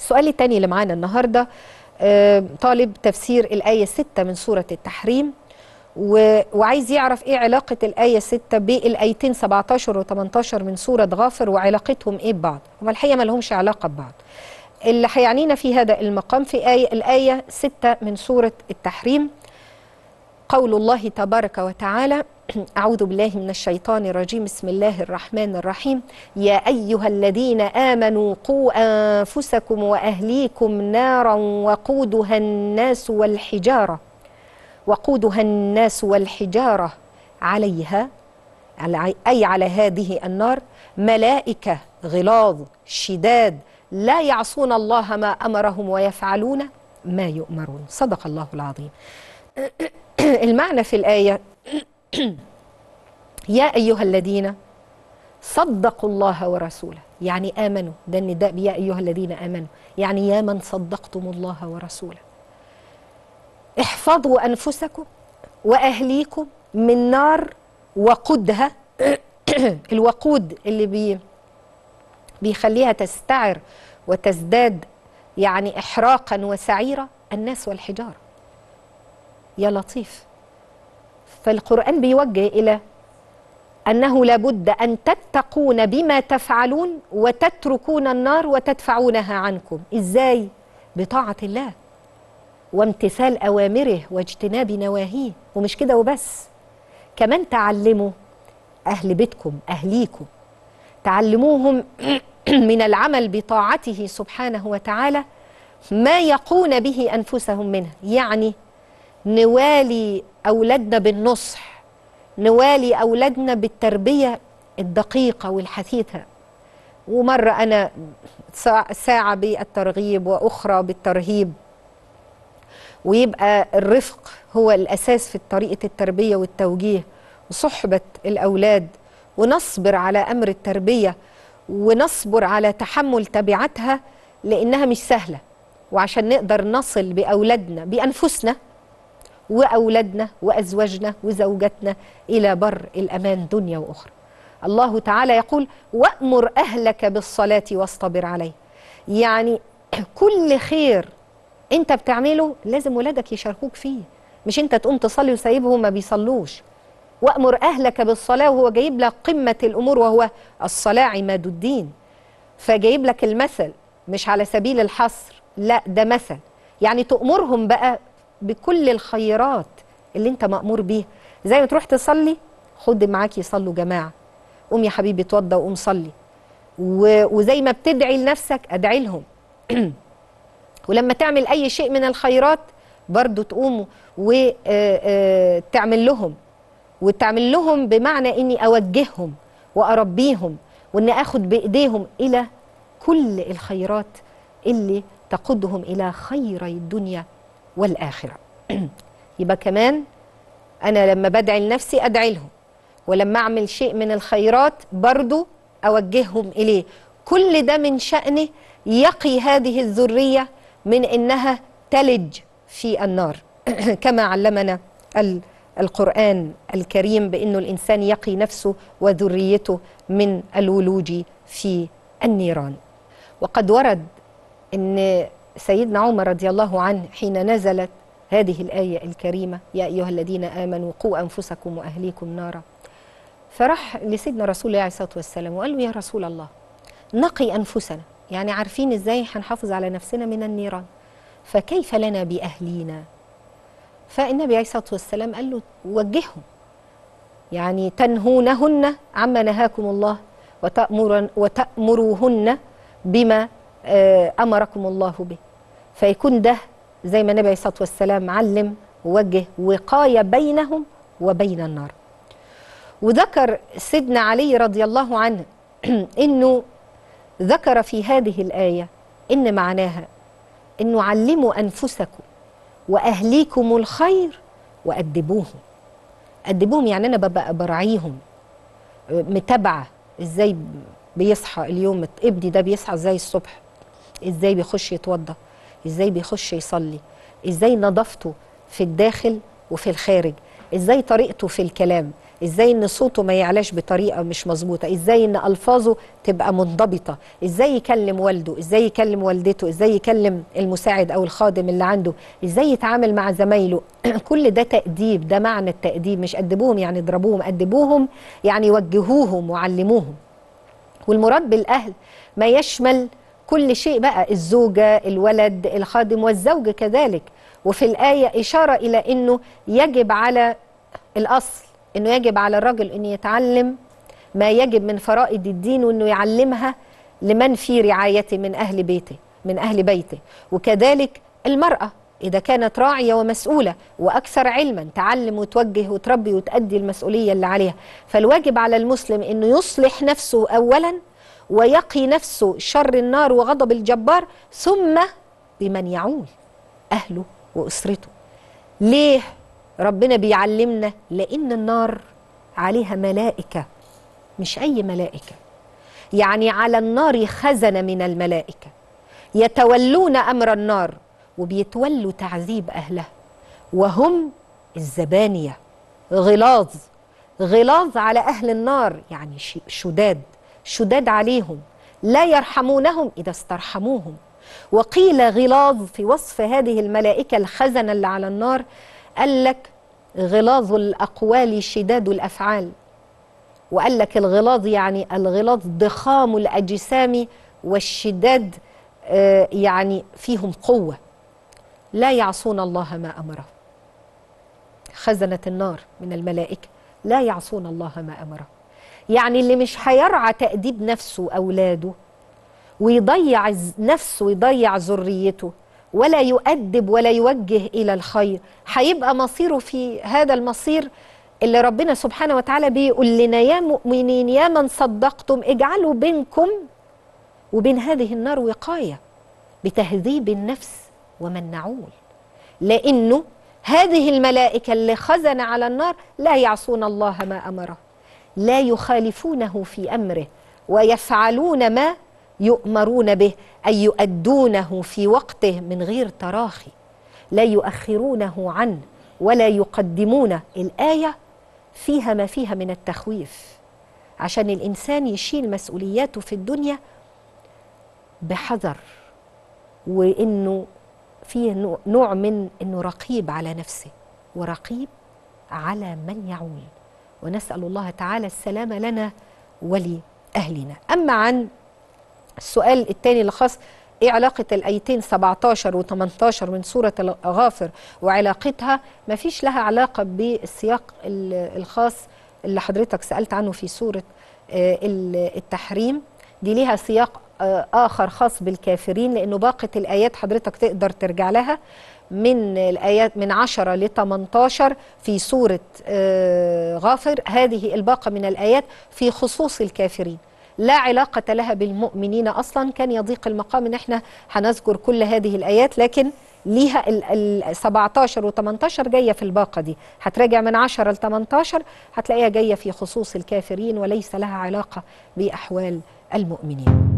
السؤال الثاني اللي معانا النهارده آه، طالب تفسير الآية 6 من سورة التحريم و... وعايز يعرف ايه علاقة الآية 6 بالآيتين 17 و 18 من سورة غافر وعلاقتهم ايه ببعض هما الحقيقة ما لهمش علاقة ببعض اللي هيعنينا في هذا المقام في آية الآية 6 من سورة التحريم قول الله تبارك وتعالى أعوذ بالله من الشيطان الرجيم بسم الله الرحمن الرحيم يا أيها الذين آمنوا قوا أنفسكم وأهليكم نارا وقودها الناس والحجارة وقودها الناس والحجارة عليها أي على هذه النار ملائكة غلاظ شداد لا يعصون الله ما أمرهم ويفعلون ما يؤمرون صدق الله العظيم المعنى في الآية يا أيها الذين صدقوا الله ورسوله يعني آمنوا ده النداء يا أيها الذين آمنوا يعني يا من صدقتم الله ورسوله احفظوا أنفسكم وأهليكم من نار وقودها الوقود اللي بي بيخليها تستعر وتزداد يعني إحراقا وسعيرة الناس والحجارة يا لطيف فالقرآن بيوجه إلى أنه لابد أن تتقون بما تفعلون وتتركون النار وتدفعونها عنكم إزاي؟ بطاعة الله وامتثال أوامره واجتناب نواهيه ومش كده وبس كمان تعلموا أهل بيتكم أهليكم تعلموهم من العمل بطاعته سبحانه وتعالى ما يقون به أنفسهم منه يعني نوالي أولادنا بالنصح نوالي أولادنا بالتربية الدقيقة والحثيثة ومرة أنا ساعة بالترغيب وأخرى بالترهيب ويبقى الرفق هو الأساس في طريقة التربية والتوجيه وصحبة الأولاد ونصبر على أمر التربية ونصبر على تحمل تبعاتها لأنها مش سهلة وعشان نقدر نصل بأولادنا بأنفسنا وأولادنا وأزواجنا وزوجاتنا إلى بر الأمان دنيا وأخرى الله تعالى يقول وأمر أهلك بالصلاة واصطبر عليه يعني كل خير أنت بتعمله لازم ولادك يشاركوك فيه مش أنت تقوم تصلي وسايبهم ما بيصلوش وأمر أهلك بالصلاة وهو جايب لك قمة الأمور وهو الصلاة عماد الدين فجايب لك المثل مش على سبيل الحصر لا ده مثل يعني تأمرهم بقى بكل الخيرات اللي انت مأمور بيها زي ما تروح تصلي خد معاك يصلوا جماعة قوم يا حبيبي اتوضى وقوم صلي و... وزي ما بتدعي لنفسك ادعي لهم ولما تعمل اي شيء من الخيرات برضو تقوم وتعمل لهم وتعمل لهم بمعنى اني اوجههم واربيهم وان اخد بايديهم الى كل الخيرات اللي تقودهم الى خيري الدنيا والآخرة يبقى كمان أنا لما بدعي لنفسي أدعي لهم ولما أعمل شيء من الخيرات برضو أوجههم إليه كل ده من شأنه يقي هذه الذرية من إنها تلج في النار كما علمنا القرآن الكريم بأنه الإنسان يقي نفسه وذريته من الولوج في النيران وقد ورد أن سيدنا عمر رضي الله عنه حين نزلت هذه الآية الكريمة يا أيها الذين آمنوا قوا أنفسكم وأهليكم نارا فراح لسيدنا رسول الله عليه الصلاة والسلام وقال له يا رسول الله نقي أنفسنا يعني عارفين إزاي هنحافظ على نفسنا من النيران فكيف لنا بأهلينا فالنبي عليه الصلاة والسلام قال له وجههم يعني تنهونهن عما نهاكم الله وتأمر وتأمروهن بما امركم الله به فيكون ده زي ما النبي عليه الصلاه والسلام علم ووجه وقايه بينهم وبين النار وذكر سيدنا علي رضي الله عنه انه ذكر في هذه الايه ان معناها انه علموا انفسكم واهليكم الخير وادبوهم ادبوهم يعني انا ببقى براعيهم متابعه ازاي بيصحى اليوم ابني ده بيصحى ازاي الصبح ازاي بيخش يتوضى ازاي بيخش يصلي ازاي نظافته في الداخل وفي الخارج ازاي طريقته في الكلام ازاي ان صوته ما يعلاش بطريقه مش مظبوطه ازاي ان الفاظه تبقى منضبطه ازاي يكلم والده ازاي يكلم والدته ازاي يكلم المساعد او الخادم اللي عنده ازاي يتعامل مع زمايله كل ده تاديب ده معنى التاديب مش ادبوهم يعني اضربوهم ادبوهم يعني وجهوهم وعلموهم والمراد بالاهل ما يشمل كل شيء بقى الزوجه الولد الخادم والزوج كذلك وفي الايه اشاره الى انه يجب على الاصل انه يجب على الرجل انه يتعلم ما يجب من فرائض الدين وانه يعلمها لمن في رعايته من اهل بيته من اهل بيته وكذلك المراه اذا كانت راعيه ومسؤوله واكثر علما تعلم وتوجه وتربي وتؤدي المسؤوليه اللي عليها فالواجب على المسلم انه يصلح نفسه اولا ويقي نفسه شر النار وغضب الجبار ثم بمن يعول اهله واسرته ليه ربنا بيعلمنا لان النار عليها ملائكه مش اي ملائكه يعني على النار خزنه من الملائكه يتولون امر النار وبيتولوا تعذيب اهلها وهم الزبانيه غلاظ غلاظ على اهل النار يعني شداد شداد عليهم لا يرحمونهم اذا استرحموهم وقيل غلاظ في وصف هذه الملائكه الخزنه اللي على النار قال لك غلاظ الاقوال شداد الافعال وقال لك الغلاظ يعني الغلاظ ضخام الاجسام والشداد آه يعني فيهم قوه لا يعصون الله ما امره خزنه النار من الملائكه لا يعصون الله ما امره يعني اللي مش هيرعى تأديب نفسه أولاده ويضيع نفسه ويضيع ذريته ولا يؤدب ولا يوجه إلى الخير هيبقى مصيره في هذا المصير اللي ربنا سبحانه وتعالى بيقول لنا يا مؤمنين يا من صدقتم اجعلوا بينكم وبين هذه النار وقاية بتهذيب النفس ومن نعول لأنه هذه الملائكة اللي خزن على النار لا يعصون الله ما أمره لا يخالفونه في امره ويفعلون ما يؤمرون به اي يؤدونه في وقته من غير تراخي لا يؤخرونه عنه ولا يقدمونه الايه فيها ما فيها من التخويف عشان الانسان يشيل مسؤولياته في الدنيا بحذر وانه فيه نوع من انه رقيب على نفسه ورقيب على من يعول ونسأل الله تعالى السلامة لنا ولأهلنا أما عن السؤال الثاني الخاص ايه علاقة الآيتين 17 و 18 من سورة الغافر وعلاقتها ما فيش لها علاقة بالسياق الخاص اللي حضرتك سألت عنه في سورة التحريم دي ليها سياق آخر خاص بالكافرين لأنه باقة الآيات حضرتك تقدر ترجع لها من الآيات من 10 ل 18 في سورة غافر هذه الباقة من الآيات في خصوص الكافرين لا علاقة لها بالمؤمنين أصلا كان يضيق المقام إن احنا هنذكر كل هذه الآيات لكن ليها ال 17 و 18 جاية في الباقة دي هتراجع من 10 ل 18 هتلاقيها جاية في خصوص الكافرين وليس لها علاقة بأحوال المؤمنين